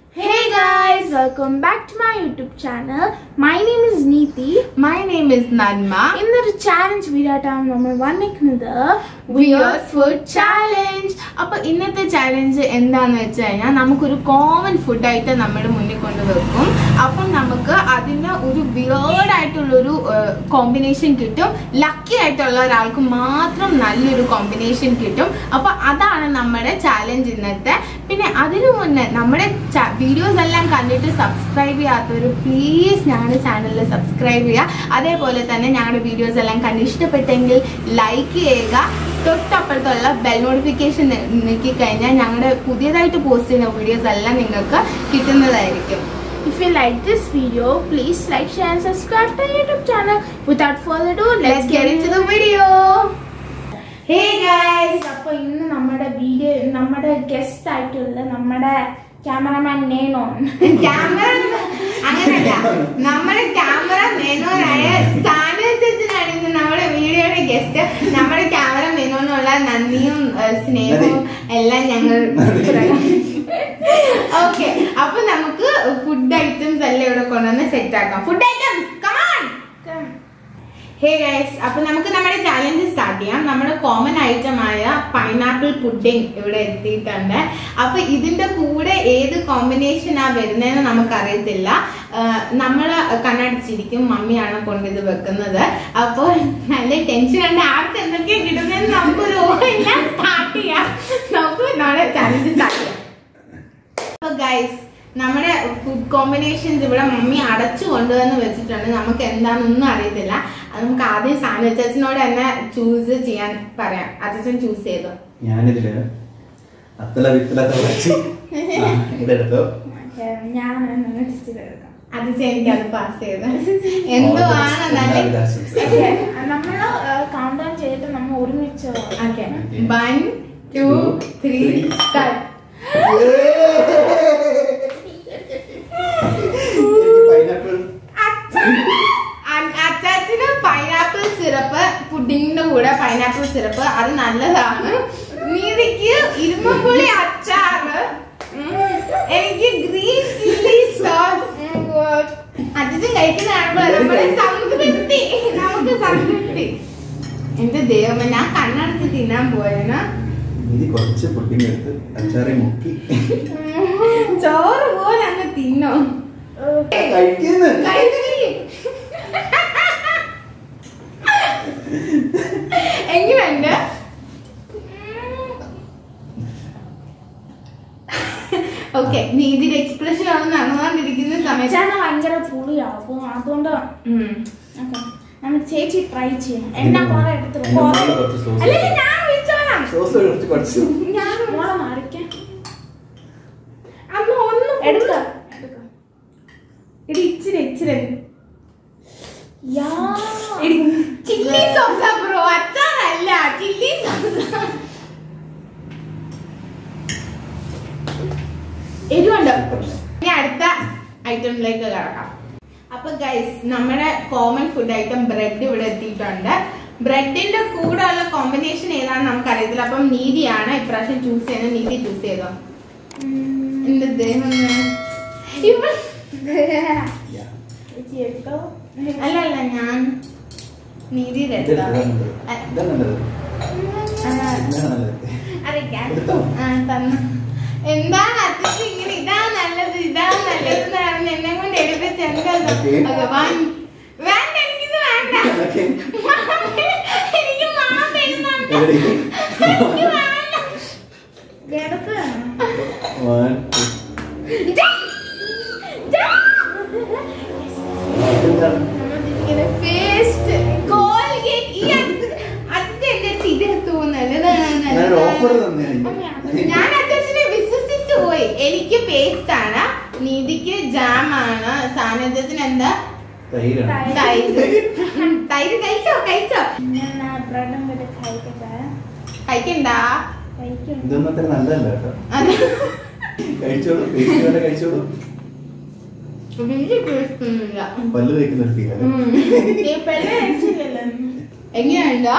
Hey guys, welcome back to my YouTube channel. My name is Neeti. My name is Nanma ഇന്നൊരു challenge video ആയിട്ടാണ് നമ്മൾ വന്നിരിക്കുന്നത് weird food challenge അപ്പൊ ഇന്നത്തെ challenge എന്താന്ന് വെച്ച് കഴിഞ്ഞാൽ നമുക്കൊരു കോമൺ ഫുഡായിട്ട് നമ്മുടെ മുന്നിൽ കൊണ്ട് വെക്കും അപ്പം നമുക്ക് അതിന് ഒരു വിയേർഡ് ആയിട്ടുള്ളൊരു കോമ്പിനേഷൻ കിട്ടും ലക്കി ആയിട്ടുള്ള ഒരാൾക്ക് മാത്രം നല്ലൊരു കോമ്പിനേഷൻ കിട്ടും അപ്പൊ അതാണ് നമ്മുടെ ചാലഞ്ച് ഇന്നത്തെ പിന്നെ അതിനു മുന്നേ നമ്മുടെ വീഡിയോസ് എല്ലാം കണ്ടിട്ട് സബ്സ്ക്രൈബ് ചെയ്യാത്തവർ പ്ലീസ് ഞങ്ങളുടെ ചാനലിൽ സബ്സ്ക്രൈബ് ചെയ്യുക അതേപോലെ തന്നെ ഞങ്ങളുടെ വീഡിയോസ് എല്ലാം കണ്ട് ഇഷ്ടപ്പെട്ടെങ്കിൽ ലൈക്ക് ചെയ്യുക തൊട്ടപ്പുറത്തുള്ള ബെൽ നോട്ടിഫിക്കേഷൻ നീക്കി കഴിഞ്ഞാൽ ഞങ്ങളുടെ പുതിയതായിട്ട് പോസ്റ്റ് ചെയ്യുന്ന വീഡിയോസ് എല്ലാം നിങ്ങൾക്ക് കിട്ടുന്നതായിരിക്കും If you like this video, please like, share and subscribe to our YouTube channel. Without further ado, let's Let's get get into into the the video. Hey guys. അപ്പോൾ ഇന്ന് നമ്മുടെ വീഡിയോ നമ്മുടെ guest ആയിട്ടുള്ള നമ്മുടെ cameraman നേനോൺ camera അങ്ങനല്ല നമ്മുടെ camera മേനോനായ സാന്നിധ്യത്തിനാണ് ഇന്ന് നമ്മുടെ വീഡിയോയുടെ ഗസ്റ്റ് നമ്മുടെ ക്യാമറ മേനോനുള്ള നന്ദിയും ഏഹ്, സ്നേഹവും എല്ലാം ഞങ്ങൾ ഓക്കെ അപ്പൊ നമുക്ക് ഫുഡ് ഐറ്റംസ് എല്ലാം ഇവിടെ കൊണ്ടുവന്ന് സെറ്റ് ആക്കാം food items come on hey guys അപ്പൊ നമുക്ക് നമ്മുടെ ചാലഞ്ച് സ്റ്റാർട്ട് ചെയ്യാം നമ്മുടെ കോമൺ ഐറ്റമായ പൈനാപ്പിൾ പുഡിംഗ് ഇവിടെ എത്തിയിട്ടുണ്ട് അപ്പൊ ഇതിന്റെ കൂടെ ഏത് കോമ്പിനേഷനാ വരുന്നതെന്ന് നമുക്കറിയത്തില്ല നമ്മൾ കണ്ണടിച്ചിരിക്കും മമ്മിയാണ് കൊണ്ട് ഇത് വെക്കുന്നത് അപ്പോൾ നല്ല ടെൻഷൻ ഉണ്ട് ആർക്ക് എന്തൊക്കെയാ കിട്ടുന്നതെന്ന് നമുക്കൊരു ഓർമ്മയില്ല സ്റ്റാർട്ട് ചെയ്യാം നമുക്ക് നമ്മുടെ ചാലഞ്ച് സ്റ്റാർട്ട് ചെയ്യാം അപ്പൊ ഗൈസ് നമ്മുടെ ഫുഡ് കോമ്പിനേഷൻസ് ഇവിടെ മമ്മി അടച്ചു കൊണ്ടുവന്ന് വെച്ചിട്ടുണ്ട് നമുക്ക് എന്താണെന്നൊന്നും അറിയത്തില്ല അത് നമുക്ക് ആദ്യം സാനു അച്ചാച്ചനോട് തന്നെ ചൂസ് ചെയ്യാൻ പറയാം അച്ഛൻ ചൂസ് ചെയ്തു ഞാനിതില് അത്തല വിത്തല തിളച്ച് ഇതെടുത്തു ഞാൻ എടുക്കാം അച്ഛൻ എനിക്ക് അത് പാസ് ചെയ്ത് എന്തുവാണ് നല്ല എല്ലാവിധ ആശംസകളും. Okay, നമ്മള് കൗണ്ട് ഡൗൺ ചെയ്തിട്ട് നമ്മൾ ഒരുമിച്ച് okay one two three start എനിക്ക് pineapple അച്ചാച്ചിന് പൈനാപ്പിൾ സിറപ്പ് പുഡിങ്ങിന്റെ കൂടെ പൈനാപ്പിൾ സിറപ്പ് അത് നല്ലതാണ് നീതിക്ക് ഇരുമ്പുളി അച്ചാറ് ഉം. എനിക്ക് ഗ്രീൻ ചില്ലി സോസ് അച്ഛൻ കഴിക്കുന്ന കാണുമ്പോൾ നമ്മുടെ സംതൃപ്തി നമുക്ക് സംതൃപ്തി എന്റെ ദൈവമേ ഞാൻ കണ്ണടച്ച് തിന്നാൻ പോയതിനാ ഇത് കുറച്ച് പുഡിംഗ് എടുത്ത് അച്ചാറി മുക്കി ചോറ് പോലെ അങ്ങ് തിന്നോ കഴിക്കുന്നു കഴിക്ക്. എങ്ങനെയുണ്ട് ഓക്കെ നീതിയുടെ എക്സ്പ്രഷൻ ആണ് നടന്നുകൊണ്ടിരിക്കുന്ന സമയത്ത് ചേട്ടന് ഭയങ്കര പുളിയാവും അപ്പൊ അതുകൊണ്ട് ഉം. Okay. നമുക്ക് ചേച്ചി ട്രൈ ചെയ്യാം എന്നാ കുറെ എടുത്തു അതിന്റെ മുകളിൽ കുറച്ച് sauce അല്ലെങ്കിൽ ഞാൻ വിളിച്ചോളാം സോസ് കുറച്ച് കുറച്ച് ഞാൻ മോളെ മറിക്കാം അന്ന് ഒന്ന് എടുക്ക ഇത് ഇച്ചിരി ഇച്ചിരി യാ ചില്ലി സോസ ബ്രോ അച്ചാറല്ല ചില്ലി സോസ എരിവുണ്ട് ഇനി അടുത്ത ഐറ്റമിലേക്ക് കിടക്കാം അപ്പൊ ഗൈസ് നമ്മുടെ കോമൺ ഫുഡ് ഐറ്റം ബ്രെഡ് ഇവിടെ എത്തിയിട്ടുണ്ട് ബ്രെഡിന്റെ കൂടെ ഉള്ള കോമ്പിനേഷൻ ഏതാണെന്ന് നമുക്കറിയത്തില്ല അപ്പം നീതിയാണ് ഇപ്രാവശ്യം ചൂസ് ചെയ്യുന്നത് നീതി ചൂസ് ചെയ്തോ എന്റെ ദേഹം ഇവ Yeah. ചേച്ചി എടുത്തോ അല്ല അല്ല ഞാൻ നീതിയുടെ ഇതെടുത്ത് എടുത്തതാ. ഇതാ നല്ലത്. ആ, ഇതാ നല്ലത്. ഇതാ നല്ലത്. അറിയിക്കാം. എടുത്തോ? ആ, തന്നു. എന്താണ് അച്ഛൻ ഇങ്ങനെ ഇതാ നല്ലത് ഇതാ നല്ലത് എന്ന് പറഞ്ഞ് എന്നെ കൊണ്ട് എടുപ്പിച്ച് എന്താ ഇത്? Okay. Okay, one. വേണ്ട എനിക്കിത് വേണ്ട Okay. മാമി, എനിക്ക് മാമ തരുന്നുണ്ട് Ready? എനിക്ക് വേണ്ട. എടുക്ക One, two. ജാ. ജാ. ഇതെന്താണ്? നമ്മളിങ്ങനെ paste, Colgate, ഈ അച്ഛൻ അച്ഛൻ എന്റെ അടുത്ത് ഇതെടുത്ത് പോകുന്നത് ഞാനൊരു offer തന്നതാണ്. ഞാൻ അച്ഛനെ വിശ്വസിച്ചു പോയി എനിക്ക് പേസ്റ്റ് ആണ് നീതിക്ക് ജാം ആണ് സാന്നിധ്യത്തിന് എന്താ തൈരാണ്. തൈര് ഉം, തൈര് കഴിച്ചോ കഴിച്ചോ ഞാൻ ബ്രെഡും കൂടെ കഴിക്കട്ടെ കഴിക്കണ്ട കഴിക്കും ഇതൊന്നും അത്ര നല്ലതല്ല കേട്ടോ അത് കഴിച്ചോളൂ പേസ്റ്റ് വേണ്ട കഴിച്ചോളൂ വലിയ ടേസ്റ്റ് ഒന്നുമില്ല പല്ല് കഴിക്കുന്ന ഒരു ഫീലാണ് ഉം. ഈ പെണ്ണ് കഴിച്ചില്ലല്ലോ എങ്ങനെയുണ്ടോ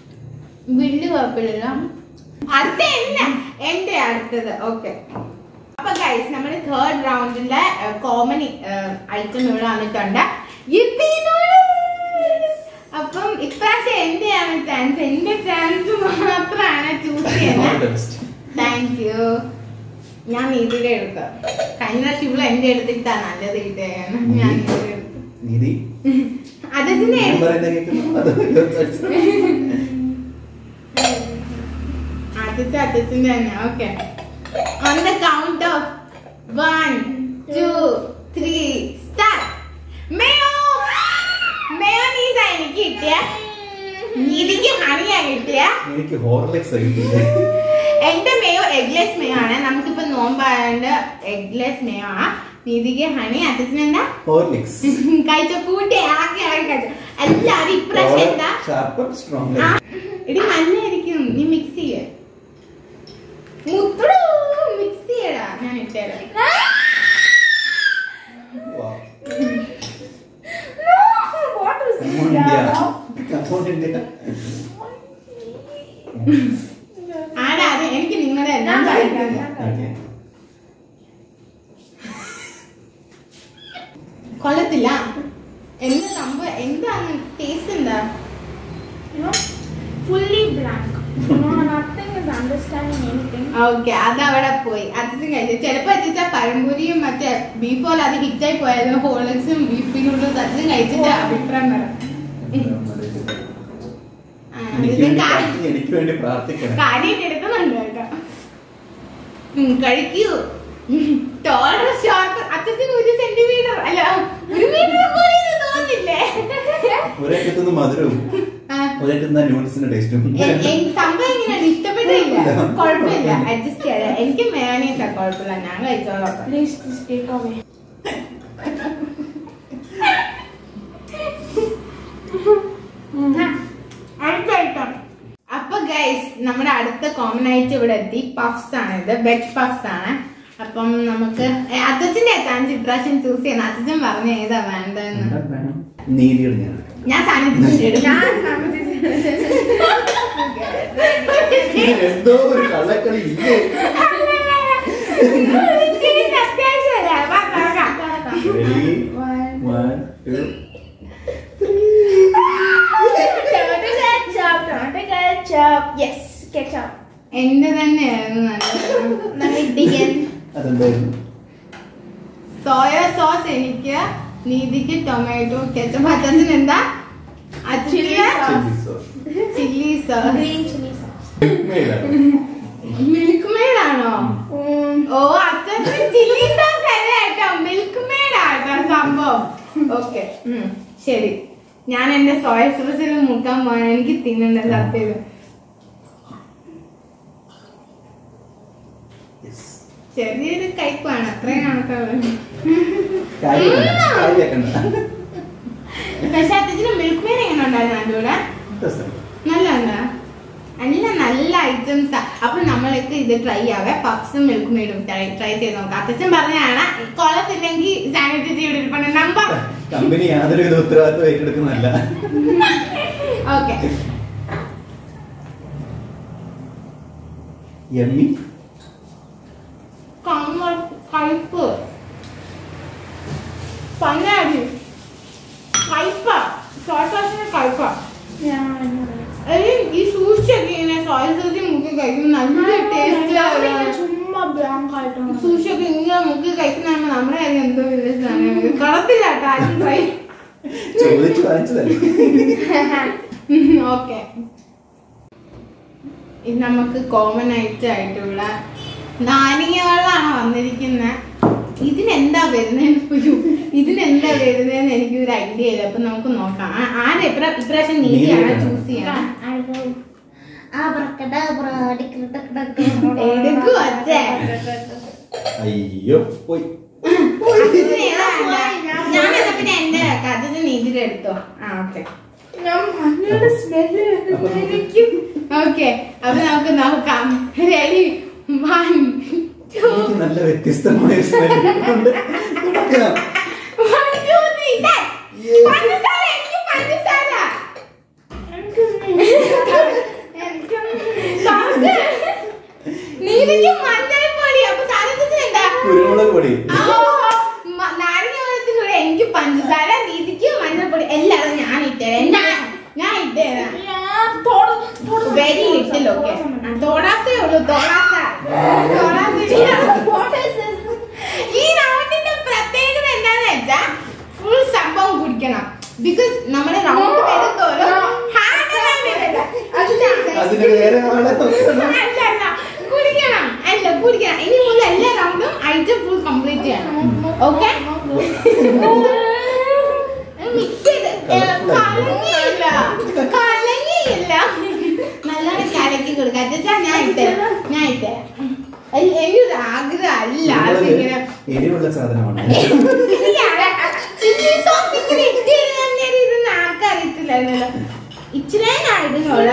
വലിയ കുഴപ്പമില്ല അടുത്ത എന്നെ എന്റെ അടുത്തത് ഓക്കെ അപ്പൊ ഗൈസ് നമ്മുടെ തേർഡ് റൗണ്ടിലെ കോമൺ ഐറ്റം ഇവിടെ വന്നിട്ടുണ്ട് യിപ്പി noodles. അപ്പം ഇപ്രാവശ്യം എന്റെയാണ് ചാൻസ് എന്റെ ചാൻസ് മാത്രമാണ് ചൂസ് All ചെയ്യുന്നത് the best. താങ്ക് യു ഞാൻ നീതിയുടെ എടുക്കാം കഴിഞ്ഞ പ്രാവശ്യം ഇവിടെ എന്റെ എടുത്തിട്ടാ നല്ലത് കിട്ടിയാണ് ഞാൻ നീതിയുടെ എടുത്തു നീതി അതിന്റെ ഞാൻ പറയുന്നത് കേൾക്കുന്നു അത് ആദ്യത്തെ അച്ഛൻ്റെ തന്നെ okay on the count of one two three start mayo mayonnaise എനിക്ക് കിട്ടിയ നീതിക്ക് ഹണിയാ കിട്ടിയ എനിക്ക് ഹോർലിക്സ് കിട്ടിയില്ലേ എന്റെ മേയോ എഗ്ലെസ് മേയോ ആണ് നമുക്കിപ്പോ നോമ്പായോണ്ട് എഗ്ലെസ് മേയോ ആ നീതിക്ക് ഹണി അച്ഛന് എന്താ ഹോർലിക്സ് കഴിച്ച കൂട്ടി ഇളക്കി ഇളക്കി കഴിച്ചു എല്ലാരും ഇപ്രാവശ്യം എന്താ ഷാർപ്പർ സ്ട്രോങ് ആ, എടി നല്ലായിരിക്കും നീ മിക്സ് ചെയ്യ മുത്തടൂ മിക്സ് ചെയ്യടാ ഞാൻ ഇട്ടേരാം What is India that? Come on India ആടാ അത് എനിക്ക് നിങ്ങളുടെ എല്ലാം കഴിക്കാൻ ഓക്കെ കൊള്ളത്തില്ല എന്താ സംഭവം എന്താണ് ടേസ്റ്റ് എന്താ You know, fully blank. You know, nothing is understanding anything. Okay അത് അവിടെ പോയി അച്ഛൻ കഴിച്ചു ചിലപ്പോ അച്ഛൻ പഴംപൊരിയും മറ്റേ ബീഫ് പോലെ അത് ഹിറ്റായി പോയത് ഹോളിക്സും ബീഫിനുള്ള അച്ഛൻ കഴിച്ചിട്ട് അഭിപ്രായം പറ ആ, എനിക്ക് ഇത് വേണ്ടി കാ- പ്രാർത്ഥി- എനിക്ക് വേണ്ടി പ്രാർത്ഥിക്കണം കാര്യമായിട്ട് എടുക്കുന്നുണ്ട് കേട്ടോ ഉം, കഴിക്കൂ ടോളർ ഷോർട്ട് അച്ഛന് ഒരു സെന്റിമീറ്റർ അല്ല ഒരു മീറ്റർ പോലും ഇത് തോന്നില്ലേ ഒരേക്കത്തുനിന്ന് മധുരവും ആ, ഒരേക്കുന്ന നൂഡിൽസിന്റെ ടേസ്റ്റും എ- എ- സംഭവം എങ്ങനെയാണ് ഇഷ്ടപ്പെട്ടില്ല കുഴപ്പമില്ല അഡ്ജസ്റ്റ് ചെയ്യാം എനിക്ക് മേനീസാ കുഴപ്പമില്ല ഞാൻ കഴിച്ചോളാം Please, please take away. അടുത്ത item. അപ്പൊ ഗൈസ് നമ്മുടെ അടുത്ത കോമൺ ആയിട്ട് ഇവിടെ എത്തി പഫ്സ് ആണ് ഇത് വെജ് പഫ്സ് ആണ് അപ്പം നമുക്ക് അച്ഛന്റെ ചാൻസ് ഇപ്രാവശ്യം ചൂസ് ചെയ്യുന്ന അച്ഛൻ പറഞ്ഞ ഏതാ വേണ്ടതെന്ന് നീതിയുടെ ഞാൻ എടുക്കാം. ഞാൻ സാധനത്തിന്റെ എടുക്കും ഇതിൽ എന്തോ ഒരു കള്ളക്കളി ഇല്ലേ Ready? One, two. Tomato ketchup, tomato ketchup. Yes, ketchup. എന്റെ തന്നെയായിരുന്നു നല്ലത് നമിട്ടിക്കൻ അതെന്തായിരുന്നു സോയ സോസ് എനിക്ക് നീതിക്ക് ടൊമാറ്റോ കെച്ചപ്പ് അച്ഛന് എന്താ Chilli chilli sauce chilli sauce green chili sauce. Milkmaid ആണോ ഓ അച്ഛന് ചില്ലി സോസ് അല്ല കേട്ടോ മിൽക്ക് മെയ്ഡ് ആട്ടോ സംഭവം ഓക്കെ ശരി ഞാൻ എന്റെ സോയ സോസിൽ മുക്കാൻ പോകാൻ എനിക്ക് തിന്നണ്ട സത്യം ചെറിയൊരു കയ്പാണ് അത്രയും കണക്കുള്ളത് കാര്യമാക്കണ്ട കാര്യമാക്കണ്ട പക്ഷെ അച്ഛന് മിൽക്ക് മെയ്ഡ് എങ്ങനെ ഉണ്ടായിരുന്നു അതിന്റെ കൂടെ രസം. നല്ല ഉണ്ടാ നല്ല നല്ല ഐറ്റംസ് അപ്പൊ നമ്മൾക്ക് ഇത് ട്രൈ ആവേ പഫ്സും മിൽക്ക് മെയ്ഡും ട്രൈ ട്രൈ ചെയ്ത് നോക്കാം അച്ഛൻ പറഞ്ഞാണ് കൊള്ളത്തില്ലെങ്കിൽ സാനിറ്റൈസ് ഇവിടെ ഇരിപ്പുണ്ട് നമ്പർ കമ്പനി യാതൊരുവിധ ഉത്തരവാദിത്വം ഏറ്റെടുക്കുന്നതല്ല ഓക്കെ എമ്മി കയ്പ് പന്നാടി കയ്പ സോയ സോസിന് കയ്പ Yeah, I know that. ഈ സൂക്ഷിച്ചൊക്കെ ഇങ്ങനെ സോയ സോസിൽ മുക്കി കഴിക്കും നല്ല ടേസ്റ്റ് ചുമ്മാ ബ്ലാങ്ക് ആയിട്ടാണ് സൂക്ഷിയൊക്കെ ഇങ്ങനെ മുക്കി കഴിക്കുന്ന നമ്മുടെ കാര്യം എന്തോ വലിയ സാധനം കളത്തില്ല കേട്ടോ ആരും ട്രൈ ചോദിച്ചു വാങ്ങിച്ചതല്ലേ ഓക്കെ ഇത് നമുക്ക് കോമൺ ആയിട്ട് ആയിട്ടുള്ള നാരങ്ങ വെള്ളമാണ് വന്നിരിക്കുന്നത് ഇതിനെന്താ വരുന്നതെന്ന് ഇതിനെന്താ വരുന്നതെന്ന് എനിക്ക് ഒരു ഐഡിയ ഇല്ല അപ്പൊ നമുക്ക് നോക്കാം ആ- ആരാ ഇപ്രാ- ഇപ്രാവശ്യം നീതിയാണ് നീതിയാണ്. ചൂസ് ചെയ്യണം എടുക്കൂ എടുക്കൂ അച്ഛേ അയ്യോ പോയി അച്ഛന് ഏതാ വേണ്ടേ? ഞാൻ എന്നാ പിന്നെ എന്റെ കഥ നീതിയുടെ എടുത്തോ ആ ഓക്കെ ഞാൻ മഞ്ഞളുടെ സ്മെല്ല് എനിക്ക് ഓക്കെ അപ്പൊ നമുക്ക് നോക്കാം റെഡി വൺ ടു എനിക്ക് നല്ല വ്യത്യസ്തമായ smell ഉണ്ട്. തുടങ്ങാം. One two three Yeah. പഞ്ചസാര എനിക്ക് പഞ്ചസാര എനിക്ക് കറക്ക്. നീതിക്ക് മഞ്ഞൾപ്പൊടി അപ്പൊ സാധനത്തിന് എന്താ പൊടി ആ, മ- നാരങ്ങ വെള്ളത്തിന്റെ കൂടെ എനിക്ക് പഞ്ചസാര രീതിക്ക് മഞ്ഞൾപ്പൊടി എല്ലാം ഞാൻ ഇട്ടുതരാം ഞാൻ ഞാൻ ഇട്ടുതരാം വെരി ലിറ്റിൽ ഓക്കെ തോടാസേ ഉള്ളൂ തോടാസ ഈ റൗണ്ടിന്റെ പ്രത്യേകത എന്താന്ന് വെച്ചാ ഫുൾ സംഭവം കുടിക്കണം ബിക്കോസ് നമ്മുടെ റൗണ്ട് വരുന്നോറും ഹാർഡ് അതിന് വേറെ ആളെ നോക്കണം അല്ല അല്ല കുടിക്കണം അല്ല കുടിക്കണം ഇനി മുതൽ എല്ലാ റൗണ്ടും ഐറ്റം ഫുൾ കംപ്ലീറ്റ് ചെയ്യണം ഓക്കെ മിക്സ് ചെയ്ത് ഏ, കലങ്ങിയില്ല കലങ്ങിയില്ല നല്ലോണം കലക്കി കൊടുക്കാം അച്ഛാ ഞാൻ ഇട്ടേ ഞാൻ ഇട്ടേ എനിക്കൊരു ആഗ്രഹം അല്ല അതിങ്ങനെ എരിവുള്ള സാധനമാണ് ചില്ലി സോസ് ഇങ്ങനെ ഇട്ടിരുന്ന ഇരുന്ന് ആർക്കറിയത്തില്ലായിരുന്നല്ലോ ഇച്ചിരി ഞാൻ ഇടുന്നോളെ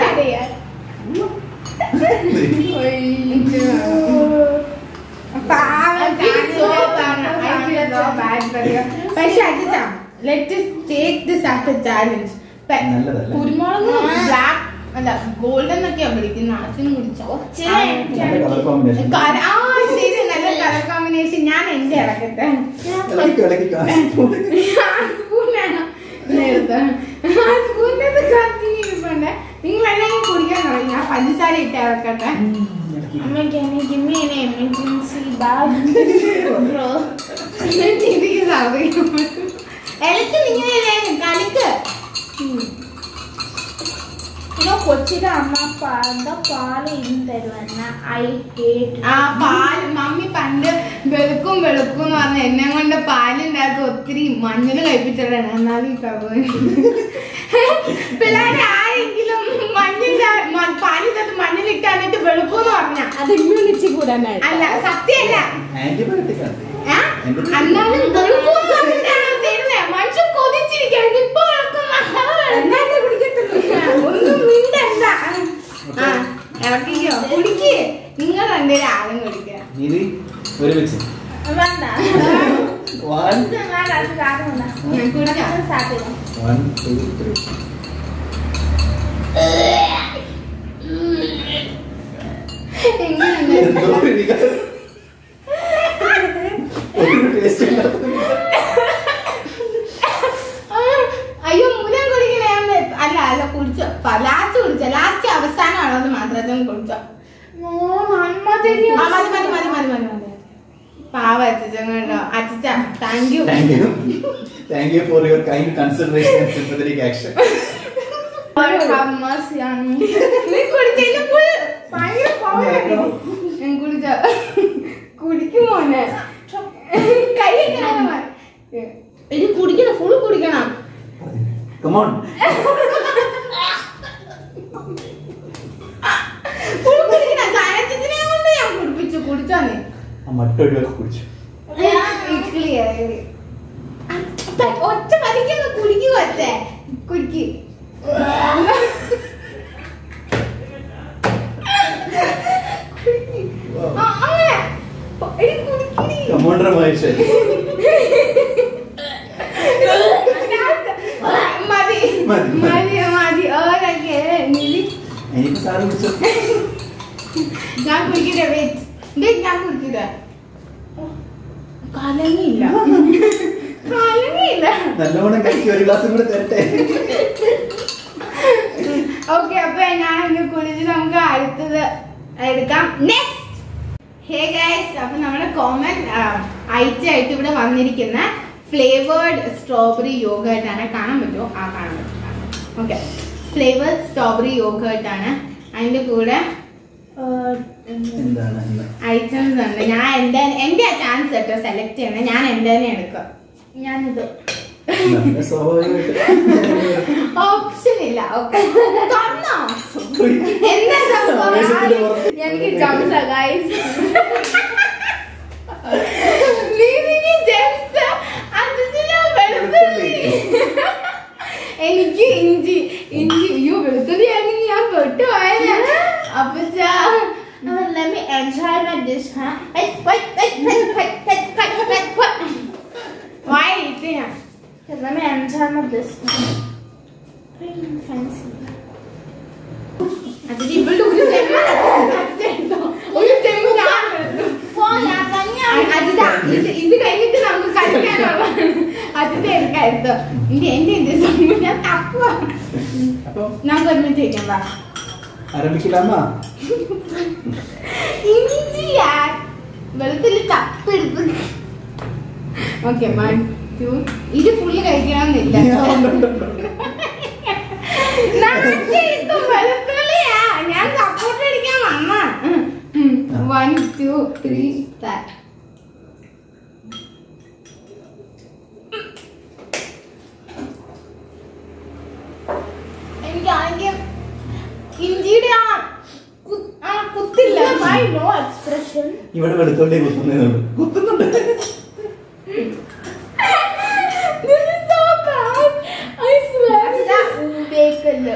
പക്ഷെ Ajitha let take this as a challenge നല്ലതല്ലേ? കുരുമുളക് ബ്ലാക്ക് അല്ല ഗോൾഡൻ ഒക്കെയാ വിളിക്കുന്ന അച്ഛനും കുടിച്ചോ നല്ല കളർ കോമ്പിനേഷൻ കര- ആ ശരി നല്ല കളർ കോമ്പിനേഷൻ ഞാൻ എന്റെ ഇറക്കട്ടെ ഇളക്കി ഇളക്കി കാണിച്ചു ആ സ്പൂണാണ് നേരത്തെ ആ സ്പൂണിനകത്ത് കറക്റ്റിന് ഇരിപ്പുണ്ട് നിങ്ങൾ എന്നെ കുടിക്കാൻ തുടങ്ങി ഞാൻ പഞ്ചസാര ഇട്ട് ഇറക്കട്ടെ Amma, can you give me an emergency bag? Bro. ചിരിക്ക് സൗകര്യം ഇലക്ക് നിങ്ങനെ കളിക്ക് You know, കൊച്ചിയുടെ അമ്മ പാണ്ട പാല് ഇന്ന് തരുവന്ന ഐ ഹേറ്റ് ആ പാൽ മമ്മി പണ്ട് വെളുക്കും വെളുക്കും എന്ന് പറഞ്ഞ എന്നെ കൊണ്ട് പാലിൻ്റെ അകത്ത് ഒത്തിരി മഞ്ഞൾ കഴിപ്പിച്ചിട്ടാണ് എന്നാലും ഈ കവ പിള്ളേരെ ആരെങ്കിലും മഞ്ഞിന്റെ പാലിനകത്ത് മഞ്ഞളിട്ട് എന്നിട്ട് വെളുക്കും എന്ന് പറഞ്ഞ അത് ഇമ്മ്യൂണിറ്റി കൂടാനായിട്ട് അല്ല സത്യമല്ല ആന്റിബയോട്ടിക് ആണ് ഏ? അന്നാലും വെളുക്കും എന്ന് പറഞ്ഞിട്ടാണ് തരുന്നേ മനുഷ്യൻ കൊതിച്ചിരിക്കുകയാണ് ഇപ്പൊ വെളുക്കും എന്നാലും കുടിക്കത്തില്ല ഒന്നും മിണ്ടണ്ട ആ ഇറക്കിക്കോ കുടിക്ക് നിങ്ങൾ രണ്ടുപേരും ആരും കുടിക്കുക ഇത് ഒരുമിച്ച് വേണ്ട വൺ ഇത് വേണ്ട അത് കാര്യമില്ല ഞാൻ കുടിക്കാം സ്റ്റാർട്ട് ചെയ്യാം വൺ ടു ത്രീ എങ്ങനെയുണ്ട് എന്തോ ഒരു വികാരം. ഒരു ടേസ്റ്റ് ഇല്ലാത്ത ആ, അയ്യോ മുലം കുടിക്കണേ അമ്മ. അല്ല അല്ല കുടിച്ചോ ലാസ്റ്റ് കുടിച്ചോ ലാസ്റ്റ് അവസാനമാണോ അത് മാത്രം കുടിച്ചോ No, നന്മ തരിക ആ, മതി മതി മതി മതി മതി മതി പാവ അച്ഛൻ കേട്ടോ അച്ഛ thank you Thank you. Thank you for your kind consideration and sympathetic action. നീ കുടിച്ചതിന് full ഭയങ്കര പവറാണ്. ഞാൻ കുടിച്ചോ കുടിക്കും മോനെ കൈ ഇത് കുടിക്കണം ഫുൾ കുടിക്കണം Come on. ഫുൾ കുടിക്കണം സാരച്ചിനെ കൊണ്ട് ഞാൻ കുടിപ്പിച്ചു കുടിച്ചോ നീ ആ മട്ട ഒഴിവാക്കി കുടിച്ചു ക്ലിയർ ഒറ്റ വലിക്കൊന്ന് കുടിക്കുക ഒറ്റ കുടിക്ക് ആ, അങ്ങനെ എടി കുടിക്കിടി കമോണ്ടർ മഹേഷ് മതി മതി, മതി. മതി മതി ഓരൊക്കെ നിലി എനിക്ക് സാറ് കുടിച്ചു ഞാൻ കുടിക്കില്ല വെയിറ്റ് വെയിറ്റ് ഞാൻ കുടിക്കില്ല കലങ്ങിയില്ല കലങ്ങിയില്ല നല്ലവണ്ണം കഴിക്കും ഒരു ഗ്ലാസ് കൂടെ തരട്ടെ ഓക്കെ അപ്പൊ ഞാൻ ഇന്ന് കുളിച്ച് നമുക്ക് അടുത്തത് എടുക്കാം നെക്സ്റ്റ് ഹേ ഗൈസ് അപ്പൊ നമ്മുടെ കോമൺ ഐറ്റം ആയിട്ട് ഇവിടെ വന്നിരിക്കുന്ന ഫ്ലേവേർഡ് സ്ട്രോബെറി യോഗേർട്ടാണ് കാണാൻ പറ്റുമോ ആ കാണാൻ പറ്റും ഓക്കെ ഫ്ലേവേർഡ് സ്ട്രോബെറി യോഗേർട്ടാണ് അതിന്റെ കൂടെ എന്താണ് ഇന്ന്? ഐറ്റംസ് ഉണ്ട് ഞാൻ എന്റെ എന്റെ ചാൻസ് കേട്ടോ സെലക്ട് ചെയ്യണം ഞാൻ എന്റെ തന്നെ എടുക്കാം ഞാനിത് നമ്മുടെ സ്വാഭാവികമായിട്ട് ഓപ്ഷൻ ഇല്ല ഓക്കെ തുറന്നോ എന്താ സംഭവം ആവേശത്തിന്റെ പുറത്ത് എനിക്ക് ചമച്ച ഗൈസ് നീതിക്ക് ജെംസ് അതിന് വെളുത്തുള്ളി എനിക്ക് ഇഞ്ചി ഇഞ്ചി അയ്യോ വെളുത്തുള്ളി ആണെങ്കിൽ ഞാൻ പെട്ടുപോയത് അപ്പൊ Uh, let me enjoy my dish, huh? Wait, wait, wait, wait, wait, wait, wait, wait, wait. വായ ഇട്ട് ഞാൻ Okay, let me enjoy my dish. Very fancy. അതിന് ഇവളുടെ ഒരു ചെമ്മ ഒരു ചെമ്മ ഞാൻ എടുത്തു. Oh, yeah, അ- അതിതാ ഇത് തേക്കാം വാ ആരംഭിക്കില്ലമ്മ ഇഞ്ചിയാ വെളുത്തുള്ളി തപ്പെടുത്ത് ഓക്കെ വൺ ടു ഇത് ഫുള്ള് കഴിക്കണമെന്നില്ല നാട്ടിലിട്ടും വെളുത്തുള്ളിയാ ഞാൻ സപ്പോർട്ട് അടിക്കാൻ വന്ന വൺ ടു ത്രീ സ്റ്റാർട്ട് എനിക്കാണെങ്കിൽ ഇഞ്ചിയുടെ ആ കു- ആ കുത്തില്ല Why no expression? ഇവിടെ വെളുത്തോണ്ടേ കുത്തുന്നുണ്ട് കുത്തുന്നുണ്ട് This is so bad. I swear. ബേക്കല്ല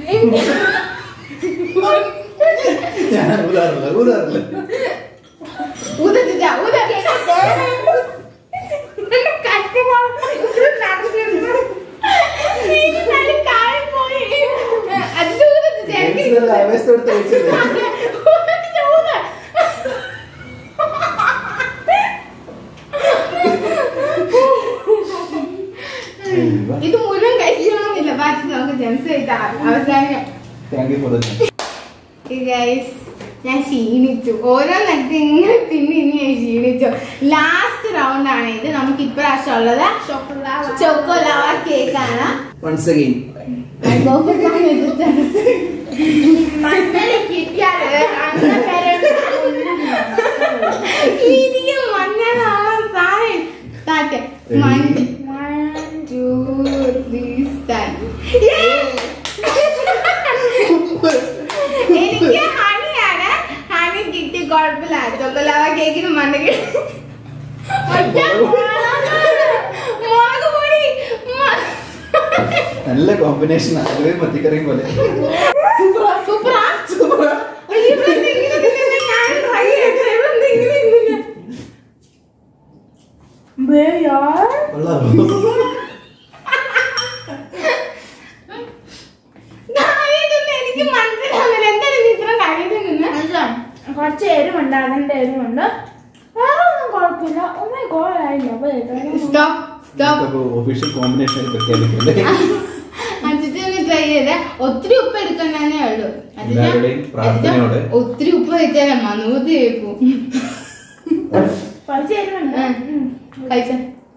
ഞാൻ ഊതാറില്ല ഊതാറില്ല ഊതച്ചിട്ട, ഊത. എന്റെ കഷ്ടമാണ്. ഇത് നടക്കുന്നു. ഇത് നല്ല കാറിപ്പോയി. അതിന്റെ ഊതച്ചിട്ട, എനിക്ക് ജെയിംസ് നല്ല ആവേശത്തോടെ തേച്ചില്ലേ ഊതച്ചിട്ട, ഊത. ഇത് മുഴുവൻ കഴിക്കണമെന്നില്ല ബാക്കി നമുക്ക് ജെംസ് കഴിച്ചാൽ അവസാനം thank you for the guys ഞാൻ ക്ഷീണിച്ചു ഓരോ നട്ട് ഇങ്ങനെ തിന്ന് ഇനി ഞാൻ ക്ഷീണിച്ചു ലാസ്റ്റ് റൗണ്ട് ആണ് ഇത് നമുക്ക് ഇപ്രാവശ്യം ഉള്ളത് ചോക്കോലാവ കേക്ക് ആണ് വൺസ് അഗൈൻ മണ്ണിൽ കിട്ടിയാല് അങ്ങനെ പേരെ എനിക്ക് മഞ്ഞളാണ് സാധനം start one two three start എനിക്ക് ഹണിയാണ് ഹണി കിട്ടി കുഴപ്പമില്ല ചോക്കോലാവ കേക്കിന് മണ്ണ മുളക് പൊടി മ- നല്ല കോമ്പിനേഷൻ ആണ് മത്തിക്കറിയും പോലെ സൂപ്പറാ അയ്യോ, ഇവളെന്താ ഇങ്ങനെ തിന്നുന്നെ? ഞാൻ try ചെയ്യട്ടെ. ഇവളെന്താ ഇങ്ങനെ തിന്നുന്നെ? കൊള്ളാമോ താഴെ തിന്ന് എനിക്ക് മനസ്സിലാവുന്നില്ല. എന്താണ് ഇത് ഇത്ര താഴെ തിന്നുന്നെ? കുറച്ച് എരിവുണ്ട് അതിന്റെ എരിവുണ്ട് വേറെ ഒന്നും കുഴപ്പമില്ല ഒന്നേ ഗോളായില്ല അപ്പൊ ഇത് Stop, stop. ഒഫീഷ്യൽ കോമ്പിനേഷൻ ആയി പ്രഖ്യാപിക്കല്ലേ അജിത്ത് ഒന്ന് try ചെയ്തേ. ഒത്തിരി ഉപ്പ് എടുക്കണ്ടേ ഉള്ളൂ അജിത്ത് എല്ലാവരുടെയും പ്രാർത്ഥനയോടെ. അജിത്ത് ഒത്തിരി ഉപ്പ് വെച്ചാലേ മനൂതി കേൾക്കും കുറച്ച് എരിവുണ്ട് ഉം. കഴിച്ച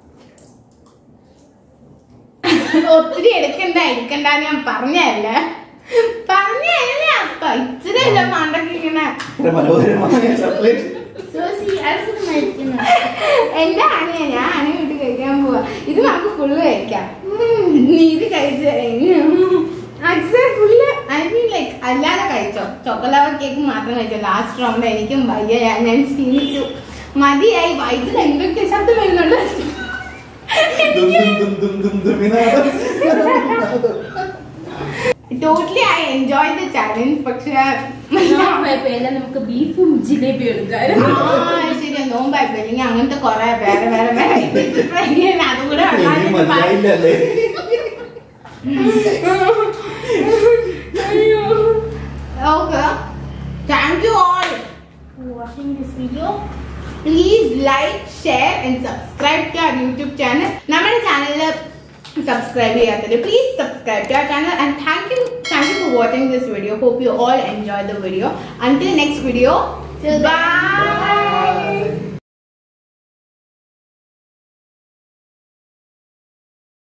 ഒത്തിരി എടുക്കണ്ട എടുക്കണ്ടെന്ന് ഞാൻ പറഞ്ഞല്ലേ പറഞ്ഞല്ല അപ്പൊ ഇച്ചിരി അല്ല മണ്ടക്കിങ്ങനെ ഇത്ര മനോഹരമായ ചോക്ലേറ്റ് സോസി അരസിനുമായിരിക്കുന്നു എന്റെ അണിയ ഞാൻ അണി വിട്ട് കഴിക്കാൻ പോവാ ഇത് നമുക്ക് ഫുള്ള് കഴിക്കാം ഉം, നീ ഇത് കഴിച്ചു ഫുള്ള് ഐ മീൻ ലൈക്ക് അല്ലാതെ കഴിച്ചോ ചോക്കോലാവ കേക്ക് മാത്രം കഴിച്ചോ ലാസ്റ്റ് റൗണ്ട് എനിക്കും വയ്യ ഞാൻ ഞാൻ ക്ഷീണിച്ചു മതിയായി വൈദ്യുതി എന്തൊക്കെ ശബ്ദം വരുന്നുണ്ട് ദും ദും ദും ദും ദും വിനാദം. Totally I enjoy the challenge പക്ഷെ കുഴപ്പമില്ല നമുക്ക് ബീഫും ജിലേബി എടുക്കാറ് ശരി നോമ്പായി അല്ലെങ്കിൽ അങ്ങനത്തെ കൊറേ വേറെ വേറെ വേറെ try ചെയ്യാൻ അതും കൂടെ ഇനി മതിയായില്ലല്ലേ okay thank you all watching this video please like share and subscribe to our YouTube channel നമ്മുടെ ചാനലിൽ സബ്സ്ക്രൈബ് ചെയ്യാത്തത് please subscribe to our channel and thank you thank you for watching this video hope you all enjoy the video until next video by